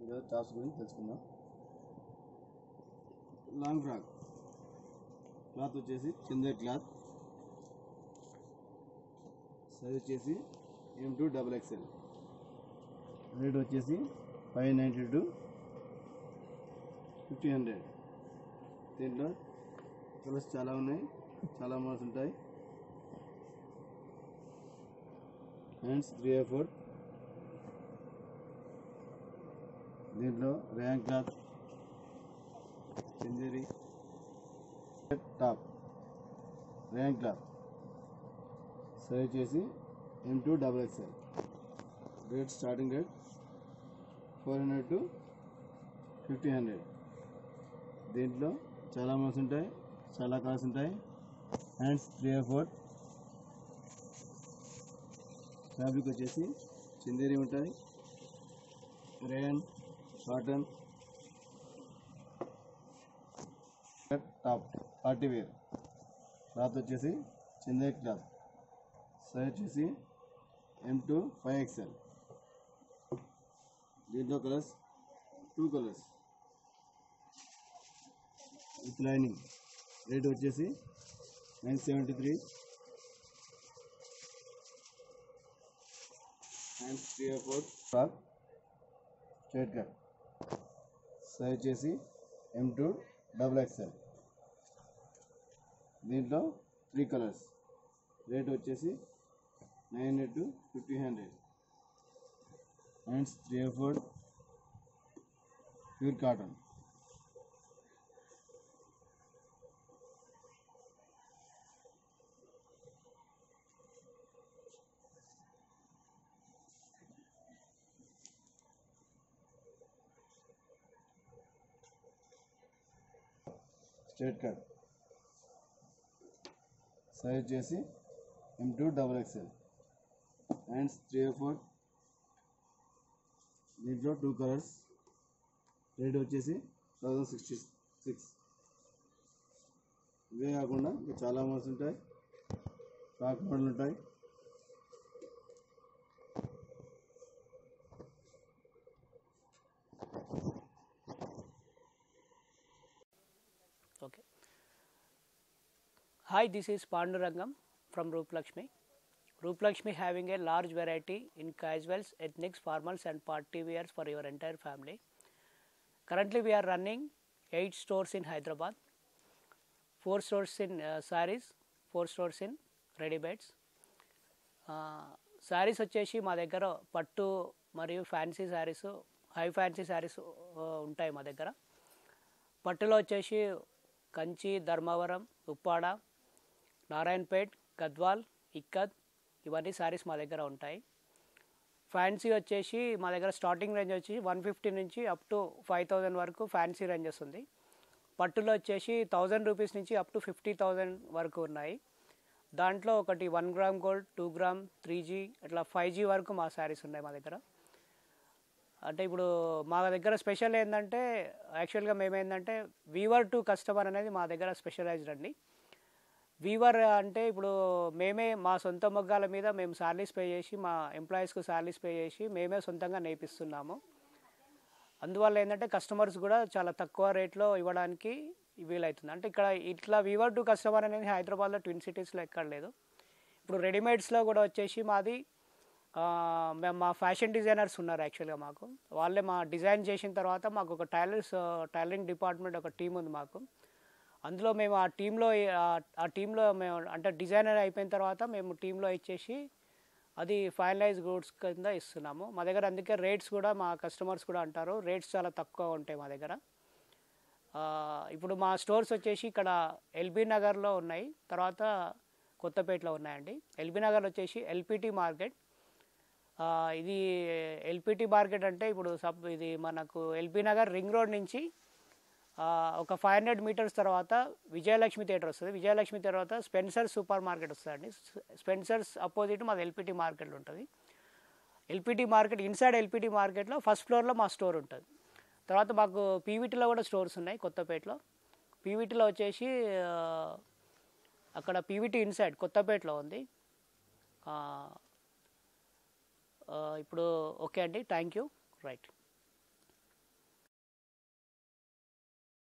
ఈరోజు టాప్స్ గురించి తెలుసుకుందాం లాంగ్ ఫ్రాక్ క్లాత్ వచ్చేసి చందే క్లాత్ సైజ్ వచ్చేసి M two double XL rate వచ్చేసి five ninety two fifty hundred దీంట్లో కలర్స్ చాలా ఉన్నాయి చాలా మోడల్స్ ఉంటాయి హ్యాండ్స్ త్రీ ఏ ఫోర్ దీంట్లో ర్యాంక్ క్లాత్ చింజరి టాప్ ర్యాంక్ క్లాత్ సైజ్ చేసి M two double XL rate starting rate four hundred to fifty hundred దీంట్లో చాలా మోడల్స్ ఉంటాయి చాలా కలర్స్ ఉంటాయి హ్యాండ్స్ త్రీ ఫోర్ ఫ్యాబ్రిక్ వచ్చేసి చిందేరి ఉంటుంది rayon cotton top party wear cloth వచ్చేసి చిందేరి క్లాత్ సైజ్ వచ్చేసి ఎం టూ ఫైవ్ ఎక్స్ఎల్ దీంట్లో colours two colours with lining rate వచ్చేసి nine seventy three and three four frock straight cut size వచ్చేసి M two double XL దీంట్లో three colours rate వచ్చేసి nine hundred to fifty hundred hands three four pure cotton straight cut size చేసి M two double XL hands three four దీంట్లో two colours rate వచ్చేసి thousand sixty six ఇవే కాకుండా ఇంకా చాలా models ఉంటాయి ఫ్రాక్ మోడల్ ఉంటాయి Okay. Hi, this is Pandurangam from Rooplakshmi. Rooplakshmi having a large variety in casuals, ethnics, formals and party wears for your entire family. Currently we are running 8 stores in Hyderabad, 4 stores in uh, sarees, 4 stores in ready beds. Saris వచ్చేసి మా దగ్గర పట్టు మరియు fancy saris high fancy saris ఉంటాయి మా దగ్గర పట్టులో వచ్చేసి కంచి ధర్మవరం ఉప్పాడ నారాయణపేట్ గద్వాల్ ఇక్కత్ ఇవన్నీ శారీస్ మా దగ్గర ఉంటాయి ఫ్యాన్సీ వచ్చేసి మా దగ్గర స్టార్టింగ్ రేంజ్ వచ్చి వన్ ఫిఫ్టీ నుంచి అప్ టు ఫైవ్ థౌజండ్ వరకు ఫ్యాన్సీ రేంజెస్ ఉంది పట్టులో వచ్చేసి థౌజండ్ రూపీస్ నుంచి అప్ టు ఫిఫ్టీ థౌజండ్ వరకు ఉన్నాయి దాంట్లో ఒకటి one gram gold two gram three G అట్లా ఫైవ్ జీ వరకు మా శారీస్ ఉన్నాయి మా దగ్గర అంటే ఇప్పుడు మా దగ్గర స్పెషల్ ఏంటంటే యాక్చువల్గా మేమేంటంటే వీవర్ టు కస్టమర్ అనేది మా దగ్గర స్పెషలైజ్డ్ అండి వీవర్ అంటే ఇప్పుడు మేమే మా సొంత మొగ్గాల మీద మేము శాలరీస్ పే చేసి మా ఎంప్లాయీస్కి శాలరీస్ పే చేసి మేమే సొంతంగా నేర్పిస్తున్నాము అందువల్ల ఏంటంటే కస్టమర్స్ కూడా చాలా తక్కువ రేట్లో ఇవ్వడానికి వీలవుతుంది అంటే ఇక్కడ ఇట్లా వీవర్ టు కస్టమర్ అనేది హైదరాబాద్లో ట్విన్ సిటీస్లో ఎక్కడ లేదు ఇప్పుడు రెడీమేడ్స్లో కూడా వచ్చేసి మాది ఆ, మేము మా ఫ్యాషన్ డిజైనర్స్ ఉన్నారు యాక్చువల్గా మాకు వాళ్ళే మా డిజైన్ చేసిన తర్వాత మాకు ఒక టైలర్స్ టైలరింగ్ డిపార్ట్మెంట్ ఒక టీం ఉంది మాకు అందులో మేము ఆ టీంలో ఆ టీంలో మేము అంటే డిజైనర్ అయిపోయిన తర్వాత మేము టీంలో ఇచ్చేసి అది ఫైనలైజ్ గూడ్స్ కింద ఇస్తున్నాము మా దగ్గర అందుకే రేట్స్ కూడా మా కస్టమర్స్ కూడా అంటారు రేట్స్ చాలా తక్కువ ఉంటాయి మా దగ్గర ఆ, ఇప్పుడు మా స్టోర్స్ వచ్చేసి ఇక్కడ ఎల్బీ నగర్లో ఉన్నాయి తర్వాత కొత్తపేటలో ఉన్నాయండి ఎల్బీ నగర్ వచ్చేసి ఎల్పిటి మార్కెట్ ఆ, ఇది ఎల్పిటి మార్కెట్ అంటే ఇప్పుడు సబ్ ఇది మనకు ఎల్బీ నగర్ రింగ్ రోడ్ నుంచి ఆ, ఒక ఫైవ్ హండ్రెడ్ మీటర్స్ తర్వాత విజయలక్ష్మి థియేటర్ వస్తుంది విజయలక్ష్మి తర్వాత స్పెన్సర్ సూపర్ మార్కెట్ వస్తుందండి స్పెన్సర్స్ అపోజిట్ మాది ఎల్పిటి మార్కెట్ ఉంటుంది ఎల్పిటి మార్కెట్ ఇన్సైడ్ ఎల్పిటి మార్కెట్లో ఫస్ట్ ఫ్లోర్లో మా స్టోర్ ఉంటుంది తర్వాత మాకు పీవీటీలో కూడా స్టోర్స్ ఉన్నాయి కొత్తపేటలో పీవీటీలో వచ్చేసి ఆ, అక్కడ పీవీటీ ఇన్సైడ్ కొత్తపేటలో ఉంది ఆ, ఆ, ఇప్పుడు ఓకే అండి థ్యాంక్ యూ రైట్